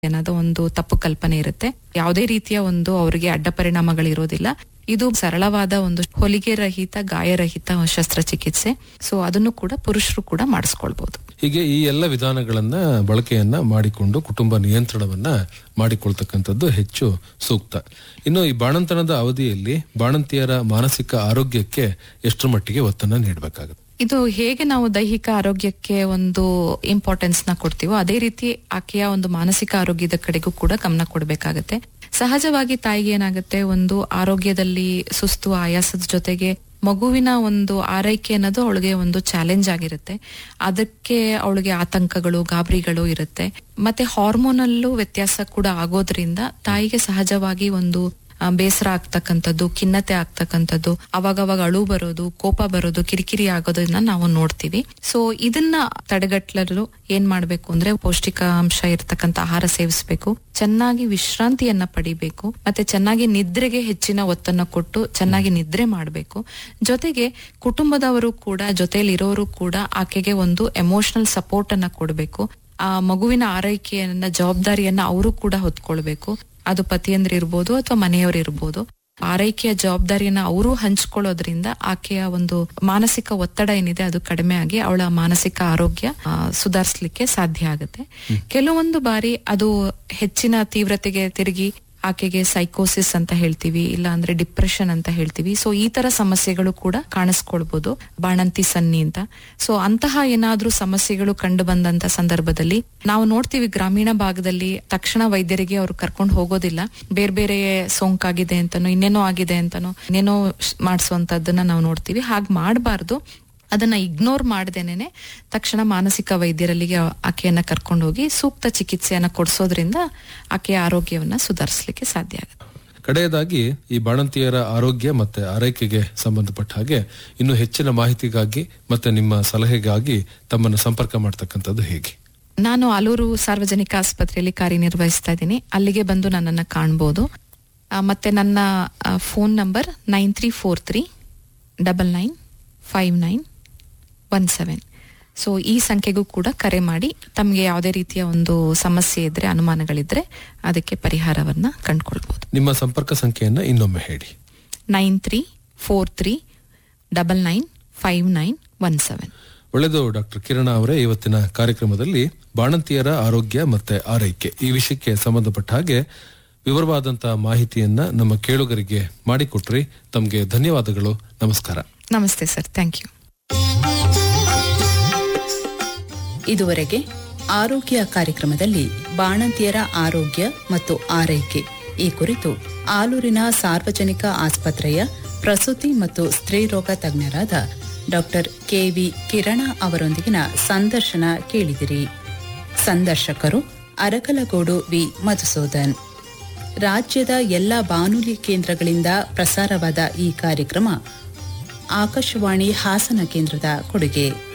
ಅನ್ನೋದು ಒಂದು ತಪ್ಪು ಕಲ್ಪನೆ ಇರುತ್ತೆ ಯಾವುದೇ ರೀತಿಯ ಒಂದು ಅವರಿಗೆ ಅಡ್ಡ ಪರಿಣಾಮಗಳಿರೋದಿಲ್ಲ ಇದು ಸರಳವಾದ ಒಂದು ಹೊಲಿಗೆ ರಹಿತ ಗಾಯರಹಿತ ಶಸ್ತ್ರಚಿಕಿತ್ಸೆ ಸೊ ಅದನ್ನು ಕೂಡ ಪುರುಷರು ಕೂಡ ಮಾಡಿಸ್ಕೊಳ್ಬಹುದು ಹೀಗೆ ಈ ಎಲ್ಲ ವಿಧಾನಗಳನ್ನ ಬಳಕೆಯನ್ನ ಮಾಡಿಕೊಂಡು ಕುಟುಂಬ ನಿಯಂತ್ರಣವನ್ನ ಮಾಡಿಕೊಳ್ತಕ್ಕಂಥದ್ದು ಹೆಚ್ಚು ಸೂಕ್ತ ಇನ್ನು ಈ ಬಾಣಂತನದ ಅವಧಿಯಲ್ಲಿ ಬಾಣಂತಿಯರ ಮಾನಸಿಕ ಆರೋಗ್ಯಕ್ಕೆ ಎಷ್ಟರ ಮಟ್ಟಿಗೆ ಒತ್ತನ್ನ ನೀಡಬೇಕಾಗುತ್ತೆ ಇದು ಹೇಗೆ ನಾವು ದೈಹಿಕ ಆರೋಗ್ಯಕ್ಕೆ ಒಂದು ಇಂಪಾರ್ಟೆನ್ಸ್ ನ ಕೊಡ್ತೀವೋ ಅದೇ ರೀತಿ ಆಕೆಯ ಒಂದು ಮಾನಸಿಕ ಆರೋಗ್ಯದ ಕಡೆಗೂ ಕೂಡ ಗಮನ ಕೊಡಬೇಕಾಗತ್ತೆ ಸಹಜವಾಗಿ ತಾಯಿಗೆ ಏನಾಗುತ್ತೆ ಒಂದು ಆರೋಗ್ಯದಲ್ಲಿ ಸುಸ್ತು ಆಯಾಸದ ಜೊತೆಗೆ ಮಗುವಿನ ಒಂದು ಆರೈಕೆ ಅನ್ನೋದು ಅವಳಿಗೆ ಒಂದು ಚಾಲೆಂಜ್ ಆಗಿರುತ್ತೆ ಅದಕ್ಕೆ ಅವಳಿಗೆ ಆತಂಕಗಳು ಗಾಬರಿಗಳು ಇರುತ್ತೆ ಮತ್ತೆ ಹಾರ್ಮೋನಲ್ಲೂ ವ್ಯತ್ಯಾಸ ಕೂಡ ಆಗೋದ್ರಿಂದ ತಾಯಿಗೆ ಸಹಜವಾಗಿ ಒಂದು ಆ, ಬೇಸರ ಆಗ್ತಕ್ಕಂಥದ್ದು ಖಿನ್ನತೆ ಆಗ್ತಕ್ಕಂಥದ್ದು ಅವಾಗವಾಗ ಅಳು ಬರೋದು ಕೋಪ ಬರೋದು ಕಿರಿಕಿರಿ ಆಗೋದನ್ನ ನಾವು ನೋಡ್ತೀವಿ ಸೊ ಇದನ್ನ ತಡೆಗಟ್ಟಲು ಏನ್ ಮಾಡ್ಬೇಕು ಅಂದ್ರೆ ಪೌಷ್ಟಿಕಾಂಶ ಇರ್ತಕ್ಕಂಥ ಆಹಾರ ಸೇವಿಸಬೇಕು ಚೆನ್ನಾಗಿ ವಿಶ್ರಾಂತಿಯನ್ನ ಪಡಿಬೇಕು ಮತ್ತೆ ಚೆನ್ನಾಗಿ ನಿದ್ರೆಗೆ ಹೆಚ್ಚಿನ ಒತ್ತನ್ನು ಕೊಟ್ಟು ಚೆನ್ನಾಗಿ ನಿದ್ರೆ ಮಾಡಬೇಕು ಜೊತೆಗೆ ಕುಟುಂಬದವರು ಕೂಡ ಜೊತೆಲಿ ಇರೋರು ಕೂಡ ಆಕೆಗೆ ಒಂದು ಎಮೋಷನಲ್ ಸಪೋರ್ಟ್ ಅನ್ನ ಕೊಡಬೇಕು ಆ ಮಗುವಿನ ಆರೈಕೆಯನ್ನ ಜವಾಬ್ದಾರಿಯನ್ನ ಅವರು ಕೂಡ ಹೊತ್ಕೊಳ್ಬೇಕು ಅದು ಪತಿಯಂದ್ರ ಇರ್ಬೋದು ಅಥವಾ ಮನೆಯವರು ಇರ್ಬೋದು ಆರೈಕೆಯ ಜವಾಬ್ದಾರಿಯನ್ನ ಅವರು ಹಂಚ್ಕೊಳ್ಳೋದ್ರಿಂದ ಆಕೆಯ ಒಂದು ಮಾನಸಿಕ ಒತ್ತಡ ಏನಿದೆ ಅದು ಕಡಿಮೆ ಆಗಿ ಅವಳ ಮಾನಸಿಕ ಆರೋಗ್ಯ ಆ, ಸುಧಾರಿಸ್ಲಿಕ್ಕೆ ಸಾಧ್ಯ ಆಗುತ್ತೆ ಕೆಲವೊಂದು ಬಾರಿ ಅದು ಹೆಚ್ಚಿನ ತೀವ್ರತೆಗೆ ತಿರುಗಿ ಆಕೆಗೆ ಸೈಕೋಸಿಸ್ ಅಂತ ಹೇಳ್ತೀವಿ ಇಲ್ಲ ಅಂದ್ರೆ ಡಿಪ್ರೆಷನ್ ಅಂತ ಹೇಳ್ತೀವಿ ಸೊ ಈ ತರ ಸಮಸ್ಯೆಗಳು ಕೂಡ ಕಾಣಿಸ್ಕೊಳ್ಬಹುದು ಬಾಣಂತಿ ಸನ್ನಿ ಅಂತ ಸೊ ಅಂತಹ ಏನಾದ್ರೂ ಸಮಸ್ಯೆಗಳು ಕಂಡು ಬಂದಂತ ಸಂದರ್ಭದಲ್ಲಿ ನಾವು ನೋಡ್ತೀವಿ ಗ್ರಾಮೀಣ ಭಾಗದಲ್ಲಿ ತಕ್ಷಣ ವೈದ್ಯರಿಗೆ ಅವ್ರು ಕರ್ಕೊಂಡು ಹೋಗೋದಿಲ್ಲ ಬೇರೆ ಬೇರೆ ಸೋಂಕಾಗಿದೆ ಅಂತಾನೋ ಇನ್ನೇನೋ ಆಗಿದೆ ಅಂತಾನೋ ಇನ್ನೇನೋ ಮಾಡಿಸುವಂತದ್ದನ್ನ ನಾವು ನೋಡ್ತೀವಿ ಹಾಗೆ ಮಾಡಬಾರ್ದು ಅದನ್ನ ಇಗ್ನೋರ್ ಮಾಡದೇನೆ ತಕ್ಷಣ ಮಾನಸಿಕ ವೈದ್ಯರಲ್ಲಿಗೆ ಆಕೆಯನ್ನ ಕರ್ಕೊಂಡು ಹೋಗಿ ಸೂಕ್ತ ಚಿಕಿತ್ಸೆಯನ್ನ ಕೊಡಿಸೋದ್ರಿಂದ ಆಕೆಯ ಆರೋಗ್ಯವನ್ನ ಸುಧಾರಿಸಲಿಕ್ಕೆ ಸಾಧ್ಯ ಆಗುತ್ತೆ ಕಡೆಯದಾಗಿ ಈ ಬಾಣಂತಿಯರ ಆರೋಗ್ಯ ಮತ್ತೆ ಆರೈಕೆಗೆ ಸಂಬಂಧಪಟ್ಟ ಹಾಗೆ ಇನ್ನು ಹೆಚ್ಚಿನ ಮಾಹಿತಿಗಾಗಿ ಮತ್ತೆ ನಿಮ್ಮ ಸಲಹೆಗಾಗಿ ತಮ್ಮನ್ನು ಸಂಪರ್ಕ ಮಾಡ್ತಕ್ಕಂಥದ್ದು ಹೇಗೆ ನಾನು ಆಲೂರು ಸಾರ್ವಜನಿಕ ಆಸ್ಪತ್ರೆಯಲ್ಲಿ ಕಾರ್ಯನಿರ್ವಹಿಸ್ತಾ ಇದ್ದೀನಿ ಅಲ್ಲಿಗೆ ಬಂದು ನನ್ನನ್ನು ಕಾಣ್ಬೋದು ಆ, ಮತ್ತೆ ನನ್ನ phone number nine three four three double nine five nine one seven so ಈ ಸಂಖ್ಯೆಗೂ ಕೂಡ ಕರೆ ಮಾಡಿ ತಮಗೆ ಯಾವುದೇ ರೀತಿಯ ಒಂದು ಸಮಸ್ಯೆ ಇದ್ರೆ ಅನುಮಾನಗಳಿದ್ರೆ ಅದಕ್ಕೆ ಪರಿಹಾರವನ್ನ ಕಂಡುಕೊಳ್ಬಹುದು ನಿಮ್ಮ ಸಂಪರ್ಕ ಸಂಖ್ಯೆಯನ್ನ ಇನ್ನೊಮ್ಮೆ ಹೇಳಿ nine three four three double nine five nine one seven ಒಳ್ಳೆಯದು ಡಾಕ್ಟರ್ ಕಿರಣ ಅವರೇ ಇವತ್ತಿನ ಕಾರ್ಯಕ್ರಮದಲ್ಲಿ ಬಾಣಂತಿಯರ ಆರೋಗ್ಯ ಮತ್ತೆ ಆರೈಕೆ ಈ ವಿಷಯಕ್ಕೆ ಸಂಬಂಧಪಟ್ಟ ಹಾಗೆ ವಿವರವಾದಂತಹ ಮಾಹಿತಿಯನ್ನ ನಮ್ಮ ಕೇಳುಗರಿಗೆ ಮಾಡಿಕೊಟ್ರಿ ತಮಗೆ ಧನ್ಯವಾದಗಳು ನಮಸ್ಕಾರ ನಮಸ್ತೆ ಸರ್ ಥ್ಯಾಂಕ್ ಯು ಇದುವರೆಗೆ ಆರೋಗ್ಯ ಕಾರ್ಯಕ್ರಮದಲ್ಲಿ ಬಾಣಂತಿಯರ ಆರೋಗ್ಯ ಮತ್ತು ಆರೈಕೆ ಈ ಕುರಿತು ಆಲೂರಿನ ಸಾರ್ವಜನಿಕ ಆಸ್ಪತ್ರೆಯ ಪ್ರಸೂತಿ ಮತ್ತು ಸ್ತ್ರೀರೋಗ ತಜ್ಞರಾದ ಡಾಕ್ಟರ್ ಕೆವಿ ಕಿರಣ ಅವರೊಂದಿಗಿನ ಸಂದರ್ಶನ ಕೇಳಿದಿರಿ ಸಂದರ್ಶಕರು ಅರಕಲಗೂಡು ವಿ ಮಧುಸೂದನ್ ರಾಜ್ಯದ ಎಲ್ಲ ಬಾನುಲಿ ಕೇಂದ್ರಗಳಿಂದ ಪ್ರಸಾರವಾದ ಈ ಕಾರ್ಯಕ್ರಮ ಆಕಾಶವಾಣಿ ಹಾಸನ ಕೇಂದ್ರದ ಕೊಡುಗೆ